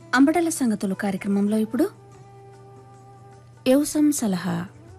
అంబటల సంగతులు కార్యక్రమంలో ఇప్పుడు వ్యవసాయం సలహా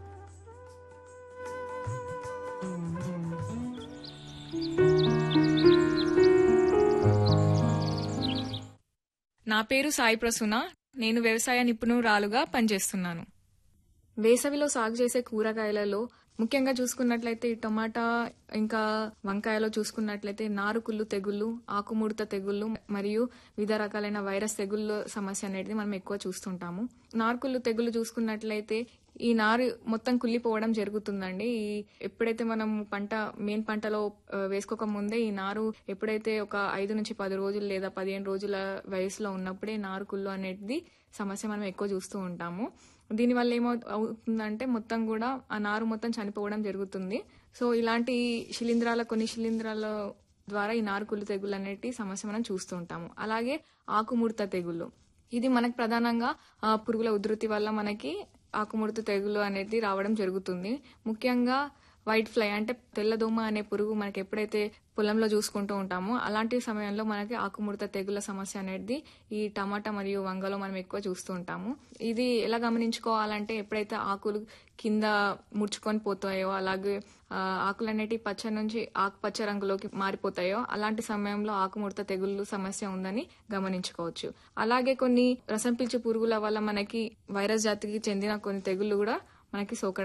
నా పేరు సాయి ప్రసూన నేను వ్యవసాయ నిపుణురాలుగా పనిచేస్తున్నాను వేసవిలో సాగు చేసే కూరగాయలలో ముఖ్యంగా చూసుకున్నట్లయితే ఈ టమాటా ఇంకా వంకాయలో చూసుకున్నట్లయితే నారుకుళ్ళు తెగుళ్ళు ఆకుముడత తెగుళ్ళు మరియు వివిధ రకాలైన వైరస్ తెగుళ్ళ సమస్య అనేది మనం ఎక్కువ చూస్తుంటాము నారుకుళ్ళు తెగుళ్ళు చూసుకున్నట్లయితే ఈ నారు మొత్తం కుళ్ళిపోవడం జరుగుతుందండి ఈ ఎప్పుడైతే మనం పంట మెయిన్ పంటలో ఆ, వేసుకోక ముందే ఈ నారు ఎప్పుడైతే ఒక ఐదు నుంచి పది రోజులు లేదా పదిహేను రోజుల వయసులో ఉన్నప్పుడే నారు కుళ్ళు అనేది సమస్య మనం ఎక్కువ చూస్తూ ఉంటాము దీనివల్ల ఏమవుతుందంటే మొత్తం కూడా ఆ నారు మొత్తం చనిపోవడం జరుగుతుంది సో ఇలాంటి శిలీంధ్రాల కొన్ని శిలీంధ్రాల ద్వారా ఈ నారు కుళ్ళు తెగులు అనేటి సమస్య మనం చూస్తూ ఉంటాము అలాగే ఆకుముడత తెగుళ్ళు ఇది మనకు ప్రధానంగా ఆ, పురుగుల ఉధృతి వల్ల మనకి ఆకుముడత తెగులు అనేది రావడం జరుగుతుంది ముఖ్యంగా వైట్ ఫ్లై అంటే తెల్లదోమ అనే పురుగు మనకి ఎప్పుడైతే పొలంలో చూసుకుంటూ ఉంటామో అలాంటి సమయంలో మనకి ఆకుముడత తెగుల సమస్య అనేది ఈ టమాటా మరియు వంగలో మనం ఎక్కువ చూస్తూ ఉంటాము ఇది ఎలా గమనించుకోవాలంటే ఎప్పుడైతే ఆకులు కింద ముడుచుకొని పోతాయో అలాగే ఆ, ఆకులు అనేటివి పచ్చ నుంచి ఆకుపచ్చ రంగులోకి మారిపోతాయో అలాంటి సమయంలో ఆకుముడత తెగుళ్ళు సమస్య ఉందని గమనించుకోవచ్చు అలాగే కొన్ని రసం పీల్చే పురుగుల వల్ల మనకి వైరస్ జాతికి చెందిన కొన్ని తెగుళ్ళు కూడా మనకి సోకడం